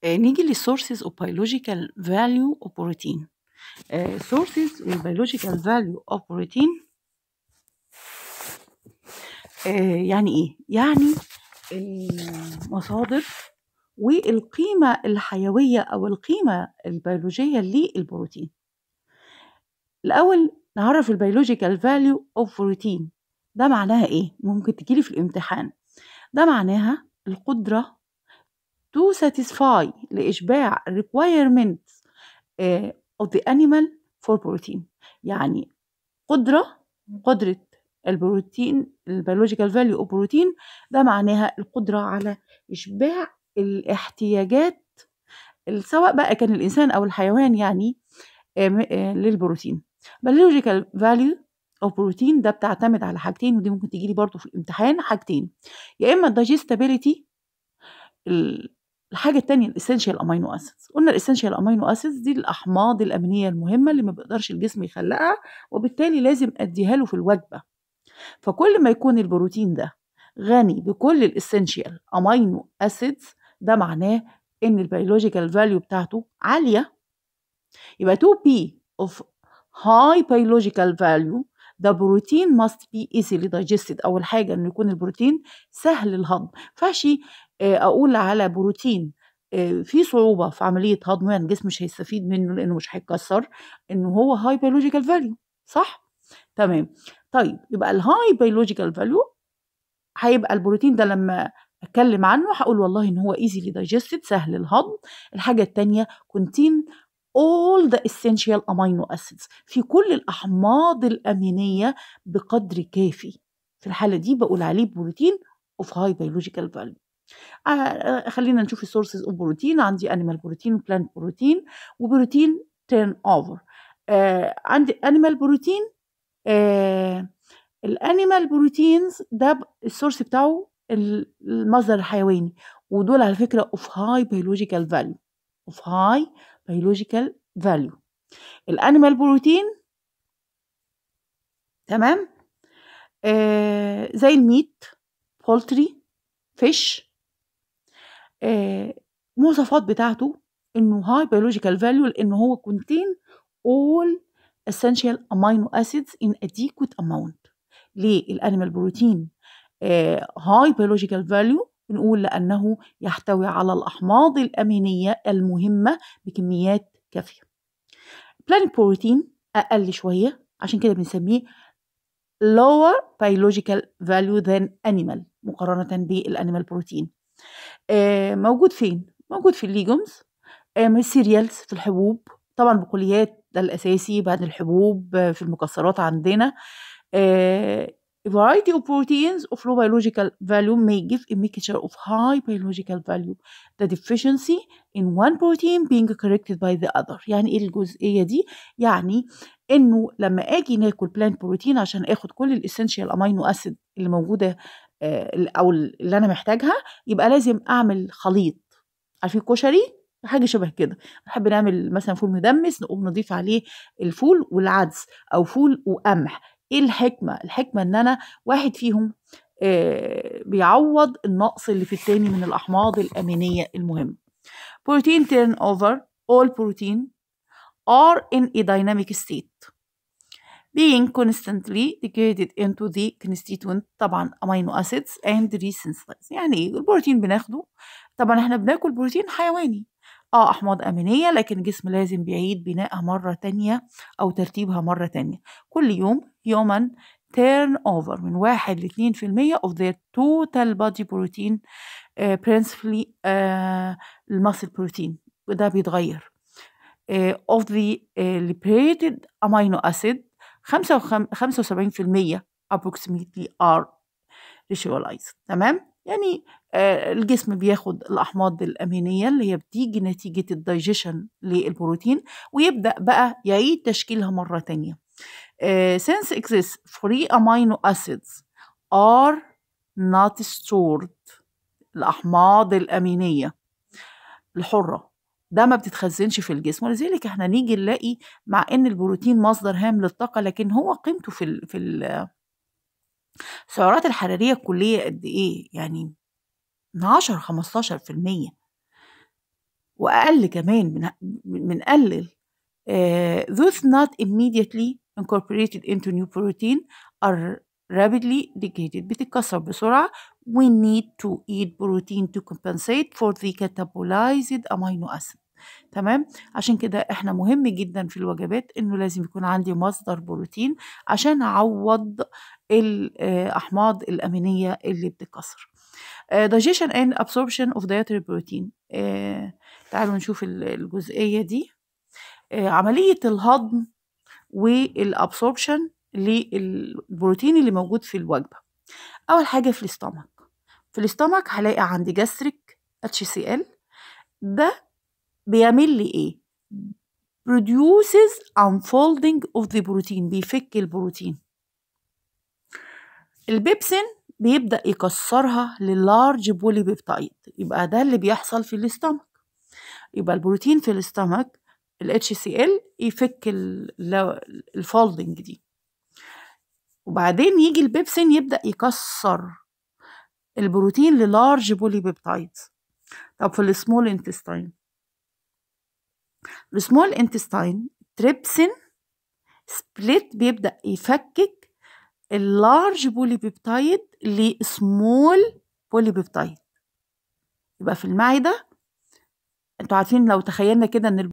آه نيجي للسورسز اوف بيولوجيكال فاليو اوف بروتين سورسز والبيولوجيكال فاليو اوف بروتين يعني ايه يعني المصادر والقيمة الحيوية أو القيمة البيولوجية للبروتين الأول نعرف البيولوجيكال فاليو اوف بروتين ده معناها ايه ممكن تجيلي في الامتحان ده معناها القدرة to satisfy لإشباع requirements uh, of the animal for protein يعني قدرة قدرة البروتين البيولوجيكال فاليو اوف بروتين ده معناها القدرة على إشباع الاحتياجات سواء بقى كان الإنسان أو الحيوان يعني للبروتين biological value of protein ده بتعتمد على حاجتين ودي ممكن تجيلي برضو في الامتحان حاجتين يا إما digestibility الحاجة التانية الاسينشال امينو اسيدز قلنا الاسينشال امينو اسيدز دي الأحماض الأمينية المهمة اللي ما بيقدرش الجسم يخلقها وبالتالي لازم أديها له في الوجبة فكل ما يكون البروتين ده غني بكل الاسينشال امينو اسيدز ده معناه ان البيولوجيكال فاليو بتاعته عاليه يبقى 2p of high biological value the protein must be easily digested اول حاجه انه يكون البروتين سهل الهضم فينفعش اقول على بروتين في صعوبه في عمليه هضمه يعني الجسم مش هيستفيد منه لانه مش هيتكسر انه هو هاي بيولوجيكال فاليو صح تمام طيب يبقى الهاي بيولوجيكال فاليو هيبقى البروتين ده لما اتكلم عنه هقول والله ان هو easily digested سهل الهضم الحاجه الثانيه contain all the essential amino acids في كل الأحماض الأمينية بقدر كافي في الحالة دي بقول عليه بروتين of high biological value آه خلينا نشوف السورسز اوف بروتين عندي انيمال بروتين وبلانت بروتين وبروتين تيرن اوفر آه عندي انيمال بروتين آه الانيمال بروتينز ده السورس بتاعه المصدر الحيواني ودول على فكره اوف هاي بيولوجيكال فاليو اوف هاي بيولوجيكال فاليو الانيمال بروتين تمام آه زي الميت بولتري فيش آه المواصفات بتاعته انه هاي بيولوجيكال فاليو لانه هو contain all essential amino acids in adequate amount ليه الانيمال بروتين هاي بيولوجيكال فاليو بنقول لأنه يحتوي على الأحماض الأمينية المهمة بكميات كافية بلانت بروتين أقل شوية عشان كده بنسميه lower biological value than animal مقارنة بالأنيمال بروتين آه موجود فين؟ موجود في الليجومز آه من السيريالز في الحبوب طبعا بقوليات ده الأساسي بعد الحبوب في المكسرات عندنا آه A variety of proteins of low biological value may give a mixture of high biological value. The deficiency in one protein being corrected by the other. يعني ايه الجزئية دي؟ يعني انه لما اجي ناكل بلانت بروتين عشان اخد كل الاسينشال امينو اسيد اللي موجودة او اللي انا محتاجها يبقى لازم اعمل خليط. عارفين الكشري؟ حاجة شبه كده نحب نعمل مثلا فول مدمس نقوم نضيف عليه الفول والعدس او فول وقمح ايه الحكمة؟ الحكمة ان انا واحد فيهم آه بيعوض النقص اللي في التاني من الاحماض الامينية المهمة. Protein turnover all protein are in a dynamic state being constantly degraded into the constituent طبعا amino acids and resynthesized يعني ايه البروتين بناخده طبعا احنا بناكل بروتين حيواني اه احماض امينيه لكن الجسم لازم بيعيد بنائها مره تانية او ترتيبها مره تانية كل يوم human turn over من واحد لاتنين في المية of their total body protein uh, principally uh, المصل بروتين وده بيتغير uh, of the uh, liberated amino acid خمسة وسبعين في المية approximately are ritualized تمام يعني آه الجسم بياخد الأحماض الأمينية اللي هي بتيجي نتيجة الدايجيشن للبروتين ويبدأ بقى يعيد تشكيلها مرة تانية آه since exists free amino acids are not stored الأحماض الأمينية الحرة ده ما بتتخزنش في الجسم ولذلك احنا نيجي نلاقي مع ان البروتين مصدر هام للطاقه لكن هو قيمته في ال في ال السعرات الحراريه الكليه قد ايه يعني من 10 15% واقل كمان من بنقلل uh, those not immediately incorporated into new protein are rapidly decated بتتكسر بسرعة we need to eat protein to compensate for the catabolized amino acid تمام عشان كده احنا مهم جدا في الوجبات انه لازم يكون عندي مصدر بروتين عشان اعوض الاحماض الامينيه اللي بتتكسر uh, digestion and absorption of dietary protein uh, تعالوا نشوف الجزئيه دي uh, عمليه الهضم والابسوربشن للبروتين اللي موجود في الوجبه اول حاجه في الاستومك في الاستومك هلاقي عندي جاستريك اتش سي ال ده بيعمل لي ايه produces unfolding of the protein بيفك البروتين البيبسين بيبدأ يكسرها للارج بولي بيبتايد يبقى ده اللي بيحصل في الاستمك يبقى البروتين في الاستمك ال HCl يفك الفولدنج دي وبعدين يجي البيبسين يبدأ يكسر البروتين للارج بولي بيبتايد طب في السمول انتستاين السمول انتستاين تريبسين سبليت بيبدأ يفكك اللارج بولي بيبتايد لسمول بولي بيبتايد يبقى في المعدة انتوا عارفين لو تخيلنا كده ان